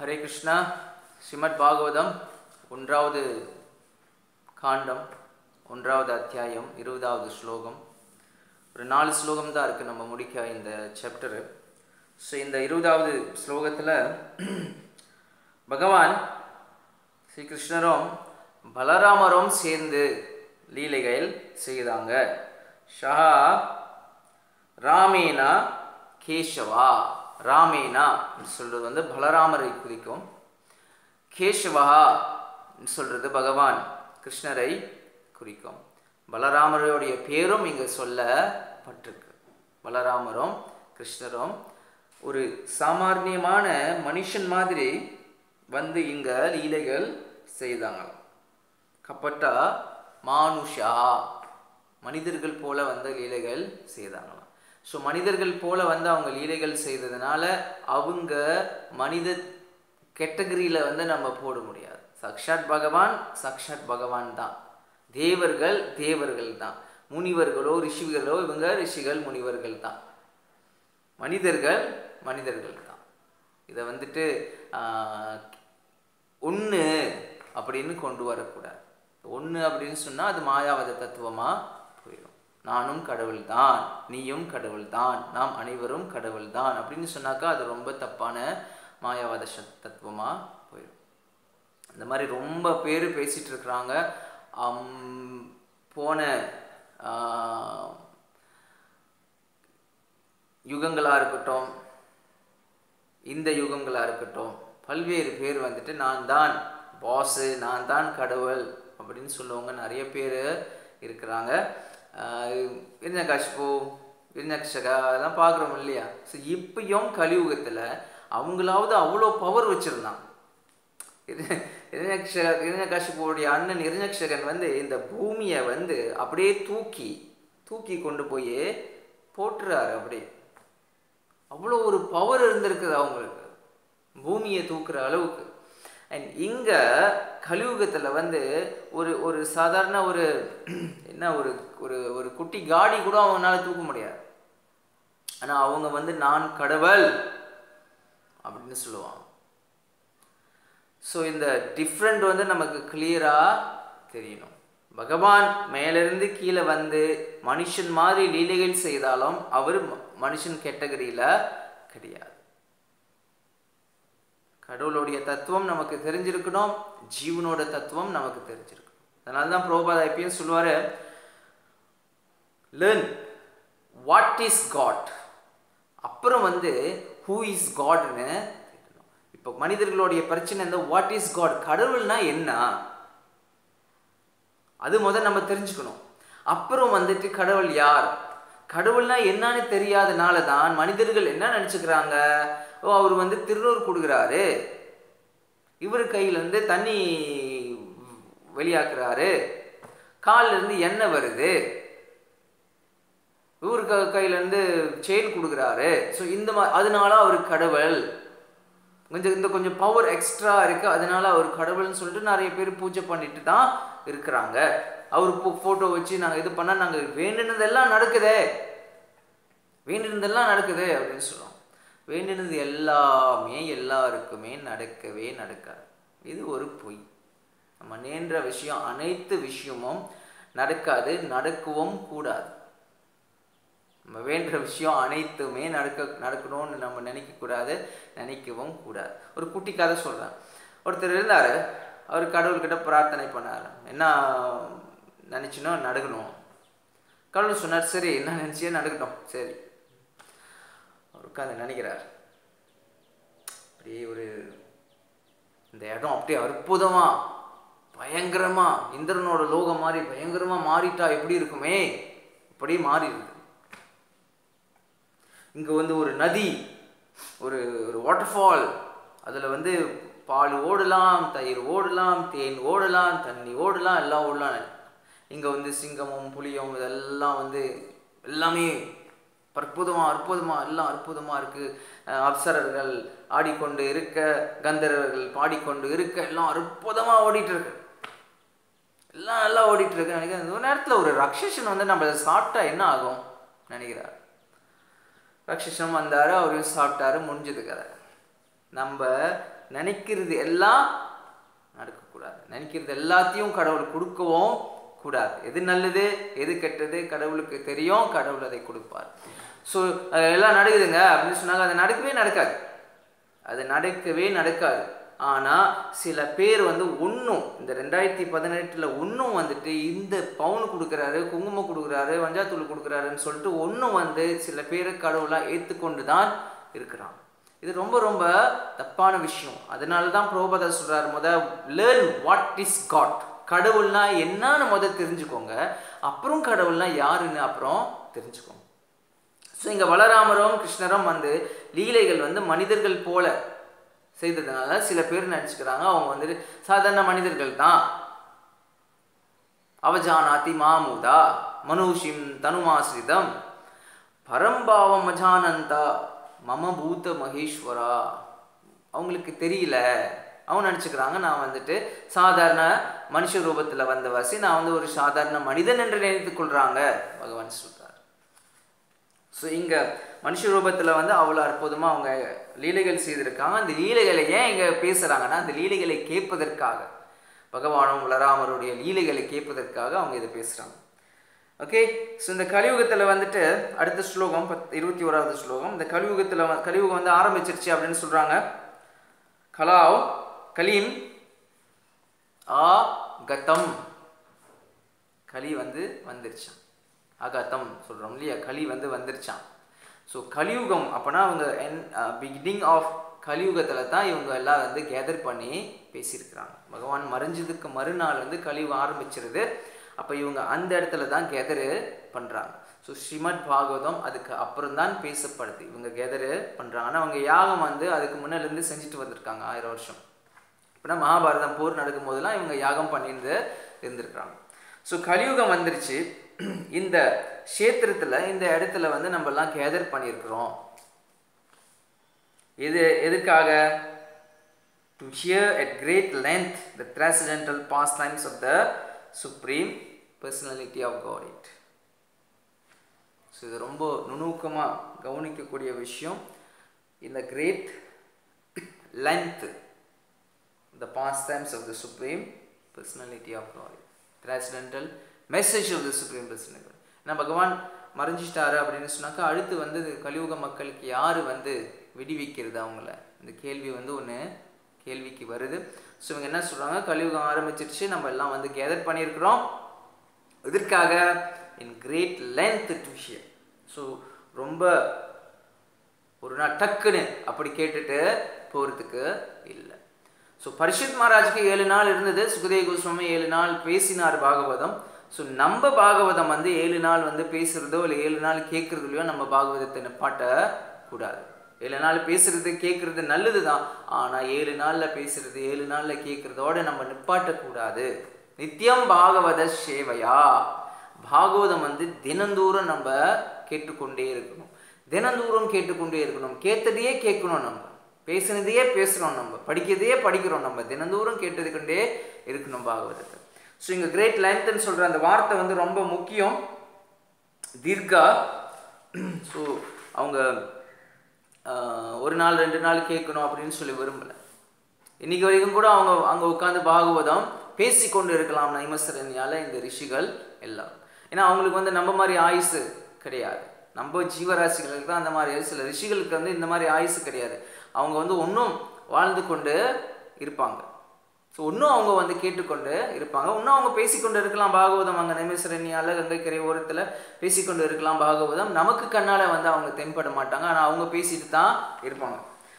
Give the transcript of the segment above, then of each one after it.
ஹரே கிருஷ்ணா ஸ்ரீமத் பாகவதம் ஒன்றாவது காண்டம் ஒன்றாவது அத்தியாயம் இருபதாவது ஸ்லோகம் ஒரு நாலு ஸ்லோகம் தான் இருக்குது நம்ம முடிக்க இந்த சாப்டரு ஸோ இந்த இருபதாவது ஸ்லோகத்தில் பகவான் ஸ்ரீகிருஷ்ணரும் பலராமரும் சேர்ந்து லீலைகள் செய்தாங்க ஷஹா ராமேனா கேசவா ராமேனா சொல்கிறது வந்து பலராமரை குறிக்கும் கேசவா சொல்கிறது பகவான் கிருஷ்ணரை குறிக்கும் பலராமருடைய பேரும் இங்கே சொல்லப்பட்டிருக்கு பலராமரும் கிருஷ்ணரும் ஒரு சாமானியமான மனுஷன் மாதிரி வந்து இங்கே லீலைகள் செய்தாங்களாம் கப்பட்டா மானுஷா மனிதர்கள் போல வந்த லீலைகள் செய்தாங்களாம் ஸோ மனிதர்கள் போல வந்து அவங்க லீலைகள் செய்ததுனால அவங்க மனித கேட்டகரியில் வந்து நம்ம போட முடியாது சக்ஷாத் பகவான் சக்ஷாத் பகவான் தான் தேவர்கள் தேவர்கள் தான் முனிவர்களோ ரிஷிகளோ இவங்க ரிஷிகள் முனிவர்கள் தான் மனிதர்கள் மனிதர்கள் தான் இதை வந்துட்டு ஒன்று அப்படின்னு கொண்டு வரக்கூடாது ஒன்று அப்படின்னு சொன்னால் அது மாயாவத தத்துவமாக போயிடும் நானும் கடவுள் தான் நீயும் கடவுள் தான் நாம் அனைவரும் கடவுள் தான் அப்படின்னு சொன்னாக்கா அது ரொம்ப தப்பான மாயாவாத தத்துவமாக போயிடும் இந்த மாதிரி ரொம்ப பேர் பேசிகிட்டு இருக்கிறாங்க போன யுகங்களாக இருக்கட்டும் இந்த யுகங்களாக இருக்கட்டும் பல்வேறு பேர் வந்துட்டு நான் தான் பாஸு நான் தான் கடவுள் அப்படின்னு சொல்லுவாங்க நிறைய பேர் இருக்கிறாங்க விருஞ்சகாஷ்பு விருஞ்சக்ஷகா அதெல்லாம் பார்க்குறோம் இல்லையா ஸோ இப்பயும் கலியுகத்தில் அவங்களாவது அவ்வளோ பவர் வச்சுருந்தான் இரநக்ஷ இரண்யகாஷிபுடைய அண்ணன் இரண்யக்ஷகன் வந்து இந்த பூமியை வந்து அப்படியே தூக்கி தூக்கி கொண்டு போய் போட்டுறாரு அப்படியே அவ்வளோ ஒரு பவர் இருந்திருக்குது அவங்களுக்கு பூமியை தூக்குற அளவுக்கு அண்ட் இங்கே கலியுகத்தில் வந்து ஒரு ஒரு சாதாரண ஒரு என்ன ஒரு ஒரு ஒரு குட்டி காடி கூட அவங்களால தூக்க முடியாது ஆனால் அவங்க வந்து நான் கடவுள் அப்படின்னு சொல்லுவாங்க ஸோ இந்த டிஃப்ரெண்ட் வந்து நமக்கு கிளியராக தெரியணும் பகவான் மேலிருந்து கீழே வந்து மனுஷன் மாதிரி லீலைகள் செய்தாலும் அவர் மனுஷன் கேட்டகரியில் கிடையாது கடவுளுடைய தத்துவம் நமக்கு தெரிஞ்சிருக்கணும் ஜீவனோட தத்துவம் நமக்கு தெரிஞ்சிருக்கணும் அதனால தான் புரோபாதா எப்பயும் சொல்லுவார் லேர்ன் வாட் இஸ் காட் அப்புறம் வந்து ஹூ இஸ் காட்னு இப்போ மனிதர்களுடைய பிரச்சனை இந்த வாட் இஸ் காட் கடவுள்னா என்ன அது முதல் நம்ம தெரிஞ்சுக்கணும் அப்புறம் வந்துட்டு கடவுள் யார் கடவுள்னா என்னன்னு தெரியாதனால தான் மனிதர்கள் என்ன நினச்சிக்கிறாங்க ஓ அவர் வந்து திருநூறு கொடுக்குறாரு இவர் கையில் இருந்து தண்ணி வெளியாக்குறாரு காலில் இருந்து எண்ணெய் வருது இவர் க கையிலேருந்து செயின் கொடுக்குறாரு ஸோ இந்த மாதிரி அதனால அவர் கடவுள் கொஞ்சம் இந்த கொஞ்சம் பவர் எக்ஸ்ட்ரா இருக்குது அதனால அவர் கடவுள்னு சொல்லிட்டு நிறைய பேர் பூஜை பண்ணிட்டு தான் இருக்கிறாங்க அவர் ஃபோட்டோ வச்சு நாங்கள் இது பண்ணால் நாங்கள் வேண்டினதெல்லாம் நடக்குதே வேண்டினதெல்லாம் நடக்குது அப்படின்னு சொல்கிறோம் வேண்டினது எல்லாமே எல்லாருக்குமே நடக்கவே நடக்காது இது ஒரு பொய் நம்ம நேன்ற விஷயம் அனைத்து விஷயமும் நடக்காது நடக்கவும் கூடாது நம்ம வேண்டுற விஷயம் அனைத்துமே நடக்க நடக்கணும்னு நம்ம நினைக்கக்கூடாது நினைக்கவும் கூடாது ஒரு குட்டி கதை சொல்கிறேன் ஒருத்தர் இருந்தார் அவர் கடவுள்கிட்ட பிரார்த்தனை பண்ணார் என்ன நினச்சினோ நடக்கணும் கடவுள் சொன்னார் சரி என்ன நினச்சியோ நடக்கட்டும் சரி அவர் உட்காந்து நினைக்கிறார் அப்படியே ஒரு இந்த இடம் அப்படியே அற்புதமாக பயங்கரமாக இந்திரனோட லோகம் மாதிரி பயங்கரமாக மாறிட்டா எப்படி இருக்குமே அப்படியே மாறி இருக்கு இங்கே வந்து ஒரு நதி ஒரு ஒரு வாட்டர்ஃபால் அதில் வந்து பால் ஓடலாம் தயிர் ஓடலாம் தேன் ஓடலாம் தண்ணி ஓடலாம் எல்லாம் ஓடலாம் இங்கே வந்து சிங்கமும் புளியும் இதெல்லாம் வந்து எல்லாமே அற்புதமாக அற்புதமாக எல்லாம் அற்புதமாக இருக்குது அப்சரர்கள் ஆடிக்கொண்டு இருக்க கந்தர்வர்கள் பாடிக்கொண்டு இருக்க எல்லாம் அற்புதமாக ஓடிட்டு இருக்கு எல்லாம் நல்லா ஓடிட்டு இருக்கு நினைக்கிறேன் ஒரு நேரத்தில் ஒரு ரக்ஷசன் வந்து நம்ம சாப்பிட்டா என்ன ஆகும் நினைக்கிறார் ரக்ஷசன் வந்தார் அவரையும் சாப்பிட்டாரு முடிஞ்சது கதை நம்ம நினைக்கிறது எல்லாம் நடக்கக்கூடாது நினைக்கிறது எல்லாத்தையும் கடவுள் கொடுக்கவும் கூடாது எது நல்லது எது கெட்டது கடவுளுக்கு தெரியும் கடவுள் அதை கொடுப்பார் ஸோ எல்லாம் நடக்குதுங்க அப்படின்னு சொன்னாங்க அது நடக்கவே நடக்காது அது நடக்கவே நடக்காது ஆனால் சில பேர் வந்து ஒன்றும் இந்த ரெண்டாயிரத்தி பதினெட்டில் ஒன்றும் வந்துட்டு இந்த பவுன் கொடுக்குறாரு குங்குமம் கொடுக்குறாரு வஞ்சாத்தூள் கொடுக்குறாருன்னு சொல்லிட்டு ஒன்றும் வந்து சில பேர் கடவுளாக ஏற்றுக்கொண்டு தான் இருக்கிறான் இது ரொம்ப ரொம்ப தப்பான விஷயம் அதனால தான் புரோபதா சொல்கிறார் முத லேர்ன் வாட் இஸ் காட் கடவுள்னா என்னன்னு முத தெரிஞ்சுக்கோங்க அப்புறம் கடவுள்னா யாருன்னு அப்புறம் தெரிஞ்சுக்கோங்க ஸோ இங்கே பலராமரும் கிருஷ்ணரும் வந்து லீலைகள் வந்து மனிதர்கள் போல செய்ததுனால சில பேர் நினச்சிக்கிறாங்க அவங்க வந்துட்டு சாதாரண மனிதர்கள் தான் அவஜானாதி மாமுதா மனுஷிம் தனுமாசிரிதம் பரம்பாவம் அஜானந்தா மம பூத மகேஸ்வரா அவங்களுக்கு தெரியல அவங்க நினச்சிக்கிறாங்க நான் வந்துட்டு சாதாரண மனுஷ ரூபத்தில் வந்த வாசி நான் வந்து ஒரு சாதாரண மனிதன் என்று நினைத்து கொள்கிறாங்க பகவான் சொல்கிறார் ஸோ இங்கே மனுஷ ரூபத்தில் வந்து அவ்வளோ அற்புதமாக அவங்க லீலைகள் செய்திருக்காங்க அந்த லீலைகளை ஏன் இங்கே பேசுகிறாங்கன்னா அந்த லீலைகளை கேட்பதற்காக பகவானும் வளராமருடைய லீலைகளை கேட்பதற்காக அவங்க இதை பேசுகிறாங்க ஓகே ஸோ இந்த கலியுகத்தில் வந்துட்டு அடுத்த ஸ்லோகம் பத் இருபத்தி ஓராவது ஸ்லோகம் இந்த கலியுகத்தில் வ- கலியுகம் வந்து ஆரம்பிச்சிருச்சு அப்படின்னு சொல்கிறாங்க கலாவ் கலீம் ஆ கதம் களி வந்து வந்துருச்சான் அகதம் சொல்கிறோம் இல்லையா களி வந்து வந்துருச்சான் ஸோ கலியுகம் அப்போனா அவங்க என் பிகினிங் ஆஃப் கலியுகத்தில் தான் இவங்க எல்லாம் வந்து கேதர் பண்ணி பேசியிருக்கிறாங்க பகவான் மறைஞ்சதுக்கு மறுநாள் வந்து கலியுகம் ஆரம்பிச்சிருது அப்போ இவங்க அந்த இடத்துல தான் கேதரு பண்ணுறாங்க ஸோ ஸ்ரீமத் பாகவதம் அதுக்கு அப்புறம் தான் பேசப்படுது இவங்க கேதரு பண்ணுறாங்க ஆனால் அவங்க யாகம் வந்து அதுக்கு முன்னாலேருந்து செஞ்சுட்டு வந்திருக்காங்க ஆயிரம் வருஷம் இப்போனா மகாபாரதம் போர் நடக்கும் போதெல்லாம் இவங்க யாகம் பண்ணியிருந்து இருந்திருக்கிறாங்க ஸோ கலியுகம் வந்துருச்சு இந்த க்ஷேத்திரத்தில் இந்த இடத்துல வந்து நம்ம எல்லாம் கேதர் பண்ணியிருக்கிறோம் இது எதுக்காக to hear at great length the transcendental pastimes of the supreme personality of Godhead so இது ரொம்ப நுணுக்கமாக கவனிக்கக்கூடிய விஷயம் இந்த great length the pastimes of the supreme personality of God transcendental message of the supreme personality ஏன்னா பகவான் மறைஞ்சிட்டாரு அப்படின்னு சொன்னாக்கா அடுத்து வந்து இது கலியுக மக்களுக்கு யார் வந்து விடுவிக்கிறது அவங்கள இந்த கேள்வி வந்து ஒன்று கேள்விக்கு வருது ஸோ இவங்க என்ன சொல்கிறாங்க கலியுகம் ஆரம்பிச்சிருச்சு நம்ம எல்லாம் வந்து கேதர் பண்ணியிருக்கிறோம் இதற்காக in great length to hear so ரொம்ப ஒரு நாள் டக்குன்னு அப்படி கேட்டுட்டு போகிறதுக்கு இல்லை ஸோ பரிஷத் மகாராஜுக்கு ஏழு நாள் இருந்தது சுகதேவ கோஸ்வாமி ஏழு நாள் பேசினார் பாகவதம் ஸோ நம்ம பாகவதம் வந்து ஏழு நாள் வந்து பேசுறதோ இல்லை ஏழு நாள் கேட்குறதுலையோ நம்ம பாகவதத்தை நிப்பாட்ட கூடாது ஏழு நாள் பேசுறது கேட்குறது நல்லது தான் ஆனால் ஏழு நாளில் பேசுறது ஏழு நாளில் கேட்குறதோட நம்ம நிப்பாட்டக்கூடாது நித்தியம் பாகவத சேவையா பாகவதம் வந்து தினந்தூரம் நம்ம கேட்டுக்கொண்டே இருக்கணும் தினந்தூரம் கேட்டுக்கொண்டே இருக்கணும் கேட்டதையே கேட்கணும் நம்ம பேசுனதையே பேசுகிறோம் நம்ம படிக்கிறதையே படிக்கிறோம் நம்ம தினந்தூரம் கேட்டதுக்கொண்டே இருக்கணும் பாகவதத்தை ஸோ இங்கே கிரேட் லென்த்னு சொல்கிற அந்த வார்த்தை வந்து ரொம்ப முக்கியம் தீர்க்கா ஸோ அவங்க ஆஹ், ஒரு நாள் ரெண்டு நாள் கேட்கணும் அப்படின்னு சொல்லி விரும்பலை இன்னைக்கு வரைக்கும் கூட அவங்க அங்கே உட்காந்து பாகவதம் பேசிக்கொண்டு இருக்கலாம் நைமசரணியால் இந்த ரிஷிகள் எல்லாம் ஏன்னா அவங்களுக்கு வந்து நம்ம மாதிரி ஆயுசு கிடையாது நம்ம ஜீவராசிகளுக்கு தான் அந்த மாதிரி சில ரிஷிகளுக்கு வந்து இந்த மாதிரி ஆயுசு கிடையாது அவங்க வந்து ஒன்றும் வாழ்ந்து கொண்டு இருப்பாங்க ஸோ இன்னும் அவங்க வந்து கேட்டுக்கொண்டு இருப்பாங்க இன்னும் அவங்க பேசிக்கொண்டு இருக்கலாம் பாகவதம் அங்கே நைமேஸ்வரணியால் கங்கைக்கரை ஓரத்தில் பேசிக்கொண்டு இருக்கலாம் பாகவதம் நமக்கு கண்ணால் வந்து அவங்க தென்பட மாட்டாங்க ஆனால் அவங்க பேசிட்டு தான் இருப்பாங்க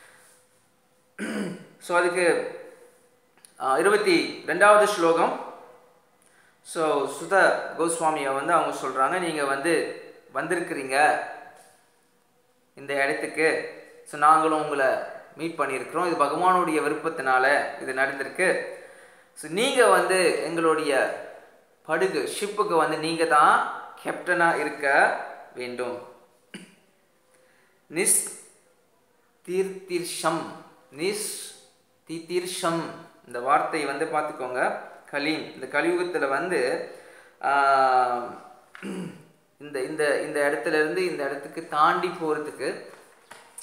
ஸோ அதுக்கு ஆஹ், இருபத்தி ரெண்டாவது ஸ்லோகம் ஸோ சுத கோஸ்வாமியை வந்து அவங்க சொல்கிறாங்க நீங்கள் வந்து வந்திருக்கிறீங்க இந்த இடத்துக்கு ஸோ நாங்களும் உங்களை மீட் பண்ணியிருக்கிறோம் இது பகவானுடைய விருப்பத்தினால இது நடந்திருக்கு ஸோ நீங்கள் வந்து எங்களுடைய படகு ஷிப்புக்கு வந்து நீங்கள் தான் கேப்டனாக இருக்க வேண்டும் நிஸ் தீர்த்திர்ஷம் நிஸ் தீர்ஷம் இந்த வார்த்தை வந்து பார்த்துக்கோங்க கலீம் இந்த கலியுகத்தில் வந்து ஆஹ், இந்த இந்த இந்த இடத்துல இருந்து இந்த இடத்துக்கு தாண்டி போகிறதுக்கு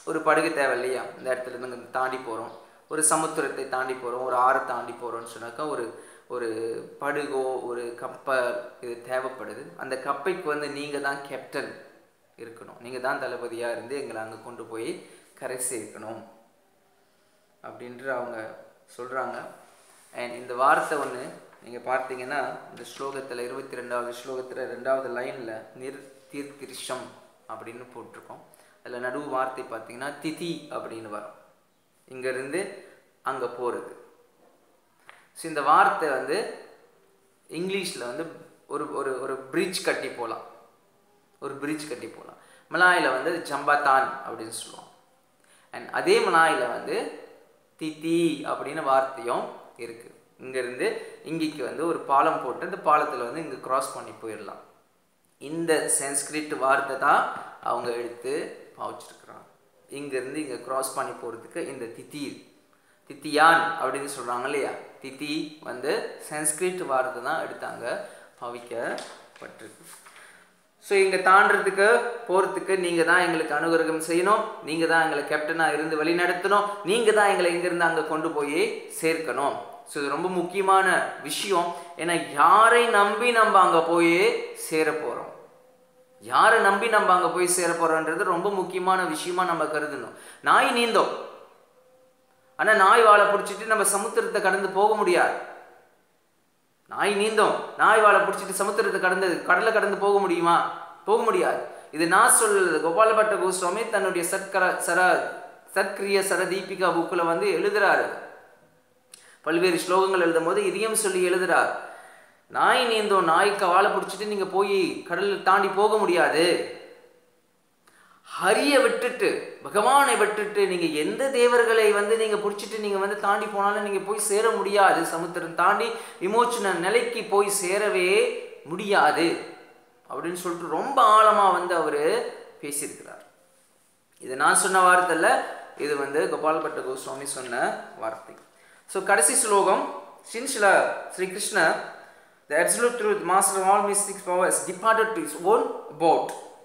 ஒரு படகு தேவை இல்லையா இந்த இடத்துல இருந்து இங்க தாண்டி போகிறோம் ஒரு சமுத்திரத்தை தாண்டி போகிறோம் ஒரு ஆறை தாண்டி போகிறோம்னு சொன்னாக்கா ஒரு ஒரு படகோ ஒரு கப்பல் இது தேவைப்படுது அந்த கப்பைக்கு வந்து நீங்கள் தான் கேப்டன் இருக்கணும் நீங்கள் தான் தளபதியாக இருந்து எங்களை அங்கே கொண்டு போய் கரை சேர்க்கணும் அப்படின்ற அவங்க சொல்கிறாங்க அண்ட் இந்த வார்த்தை ஒன்று நீங்கள் பார்த்தீங்கன்னா இந்த ஸ்லோகத்தில் இருபத்தி ரெண்டாவது ஸ்லோகத்தில் ரெண்டாவது லைனில் நிர் தீர்த்திருஷம் அப்படின்னு போட்டிருக்கோம் அதில் நடுவு வார்த்தை பார்த்தீங்கன்னா திதி அப்படின்னு வரும் இங்கேருந்து அங்கே போகிறது ஸோ இந்த வார்த்தை வந்து இங்கிலீஷில் வந்து ஒரு ஒரு ஒரு பிரிட்ஜ் கட்டி போகலாம் ஒரு பிரிட்ஜ் கட்டி போகலாம் மலாயில் வந்து ஜம்பத்தான் அப்படின்னு சொல்லுவோம் அண்ட் அதே மலாயில் வந்து திதி அப்படின்னு வார்த்தையும் இருக்குது இங்கேருந்து இங்கேக்கு வந்து ஒரு பாலம் போட்டு இந்த பாலத்தில் வந்து இங்கே கிராஸ் பண்ணி போயிடலாம் இந்த சான்ஸ்கிரிட் வார்த்தை தான் அவங்க எடுத்து பாவிச்சிருக்கிறாங்க இங்கேருந்து இங்கே கிராஸ் பண்ணி போகிறதுக்கு இந்த திதி தித்தியான் அப்படின்னு சொல்கிறாங்க இல்லையா திதி வந்து சான்ஸ்கிரிட் வார்த்தை தான் எடுத்தாங்க பாவிக்கப்பட்டிருக்கு ஸோ இங்கே தாண்டறதுக்கு போகிறதுக்கு நீங்கள் தான் எங்களுக்கு அனுகிரகம் செய்யணும் நீங்கள் தான் எங்களை கேப்டனாக இருந்து வழி நடத்தணும் நீங்கள் தான் எங்களை இங்கேருந்து அங்கே கொண்டு போய் சேர்க்கணும் ஸோ இது ரொம்ப முக்கியமான விஷயம் ஏன்னா யாரை நம்பி நம்ம அங்கே போய் சேர போகிறோம் யாரை நம்பி நம்ம அங்கே போய் சேர போகிறோன்றது ரொம்ப முக்கியமான விஷயமா நம்ம கருதணும் நாய் நீந்தோம் ஆனால் நாய் வாழை பிடிச்சிட்டு நம்ம சமுத்திரத்தை கடந்து போக முடியாது நாய் நீந்தோம் நாய் வாழை பிடிச்சிட்டு சமுத்திரத்தை கடந்து கடலை கடந்து போக முடியுமா போக முடியாது இது நான் சொல்லது கோபாலபட்ட கோஸ்வாமி தன்னுடைய சத்கர சர சத்கிரிய சர தீபிகா புக்கில் வந்து எழுதுறாரு பல்வேறு ஸ்லோகங்கள் எழுதும் போது இதையும் சொல்லி எழுதுறார் நாய் நீந்தோம் நாய்க்கு வாழை பிடிச்சிட்டு நீங்கள் போய் கடலில் தாண்டி போக முடியாது ஹரியை விட்டுட்டு பகவானை விட்டுட்டு நீங்கள் எந்த தேவர்களை வந்து நீங்கள் பிடிச்சிட்டு நீங்கள் வந்து தாண்டி போனாலும் நீங்கள் போய் சேர முடியாது சமுத்திரம் தாண்டி விமோச்சன நிலைக்கு போய் சேரவே முடியாது அப்படின்னு சொல்லிட்டு ரொம்ப ஆழமாக வந்து அவர் பேசியிருக்கிறார் இது நான் சொன்ன வார்த்தை இல்லை இது வந்து கோபாலபட்ட கோஸ்வாமி சொன்ன வார்த்தை ஸோ கடைசி ஸ்லோகம் சின்சில ஸ்ரீ கிருஷ்ண த absolute truth master of all mystic powers departed to his own boat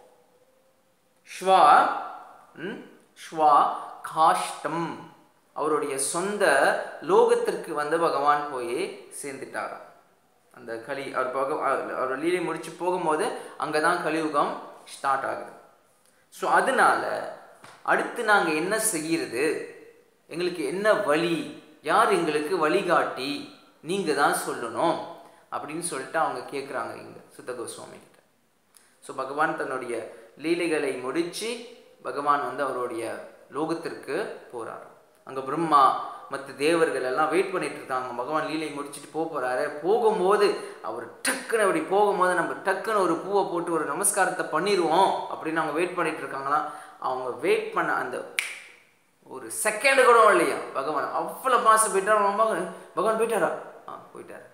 ஸ்வா ம், ஸ்வா காஷ்டம் அவருடைய சொந்த லோகத்திற்கு வந்து பகவான் போய் சேர்ந்துட்டாராம் அந்த கலி அவர் பக அவர் லீலை முடிச்சு போகும்போது அங்கே தான் கலியுகம் ஸ்டார்ட் ஆகுது ஸோ அதனால அடுத்து நாங்கள் என்ன செய்கிறது எங்களுக்கு என்ன வழி யார் எங்களுக்கு வழிகாட்டி நீங்கள் தான் சொல்லணும் அப்படின்னு சொல்லிட்டு அவங்க கேட்குறாங்க இங்கே சுத்த கோஸ்வாமி கிட்ட ஸோ பகவான் தன்னுடைய லீலைகளை முடித்து பகவான் வந்து அவருடைய லோகத்திற்கு போகிறார் அங்கே பிரம்மா மற்ற தேவர்கள் எல்லாம் வெயிட் பண்ணிட்டு இருக்காங்க பகவான் லீலை முடிச்சுட்டு போக போகிறாரு போகும்போது அவர் டக்குன்னு அப்படி போகும்போது நம்ம டக்குன்னு ஒரு பூவை போட்டு ஒரு நமஸ்காரத்தை பண்ணிடுவோம் அப்படின்னு அவங்க வெயிட் பண்ணிட்டு இருக்காங்களாம் அவங்க வெயிட் பண்ண அந்த ஒரு செகண்ட் கூட இல்லையா பகவான் அவ்வளோ பாசம் போயிட்டார் பகவான் போயிட்டாரா ஆ போயிட்டார்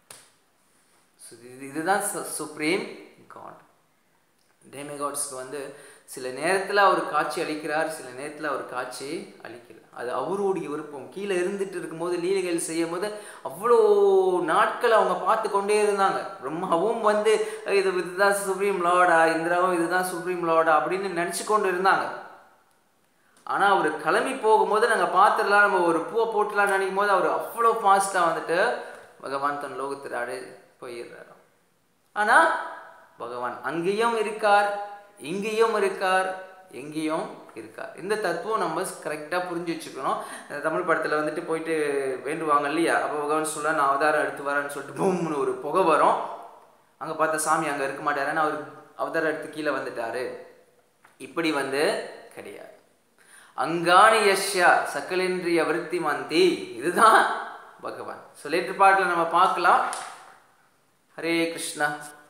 ஸோ இது இதுதான் சுப்ரீம் காட் டேமிகாட்ஸ்க்கு வந்து சில நேரத்தில் அவர் காட்சி அளிக்கிறார் சில நேரத்தில் அவர் காட்சி அளிக்கிறார் அது அவருடைய விருப்பம் கீழே இருந்துட்டு இருக்கும்போது லீலைகள் செய்யும் போது அவ்வளோ நாட்கள் அவங்க பார்த்து கொண்டே இருந்தாங்க பிரம்மாவும் வந்து இது இதுதான் சுப்ரீம் லார்டா இந்திராவும் இதுதான் சுப்ரீம் லார்டா அப்படின்னு நினச்சி கொண்டு இருந்தாங்க ஆனால் அவர் கிளம்பி போகும்போது நாங்கள் பார்த்துடலாம் நம்ம ஒரு பூவை போட்டுலாம் நினைக்கும் போது அவர் அவ்வளோ ஃபாஸ்ட்டாக வந்துட்டு பகவான் தன் லோகத்திராடு போயிடுறாரு ஆனால் பகவான் அங்கேயும் இருக்கார் இங்கேயும் இருக்கார் எங்கேயும் இருக்கார் இந்த தத்துவம் நம்ம கரெக்டாக புரிஞ்சு வச்சுக்கணும் இந்த தமிழ் படத்தில் வந்துட்டு போயிட்டு வேண்டுவாங்க இல்லையா அப்போ பகவான் சொல்ல நான் அவதாரம் எடுத்து வரேன்னு சொல்லிட்டு பூம்னு ஒரு புகை வரும் அங்கே பார்த்த சாமி அங்கே இருக்க மாட்டாருன்னு அவர் அவதாரம் எடுத்து கீழே வந்துட்டாரு இப்படி வந்து கிடையாது அங்காணி யஷ்யா சக்கலின்றிய விருத்தி மந்தி இதுதான் பகவான் ஸோ லேட்டர் பாட்டில் நம்ம பார்க்கலாம் ஹரே கிருஷ்ணா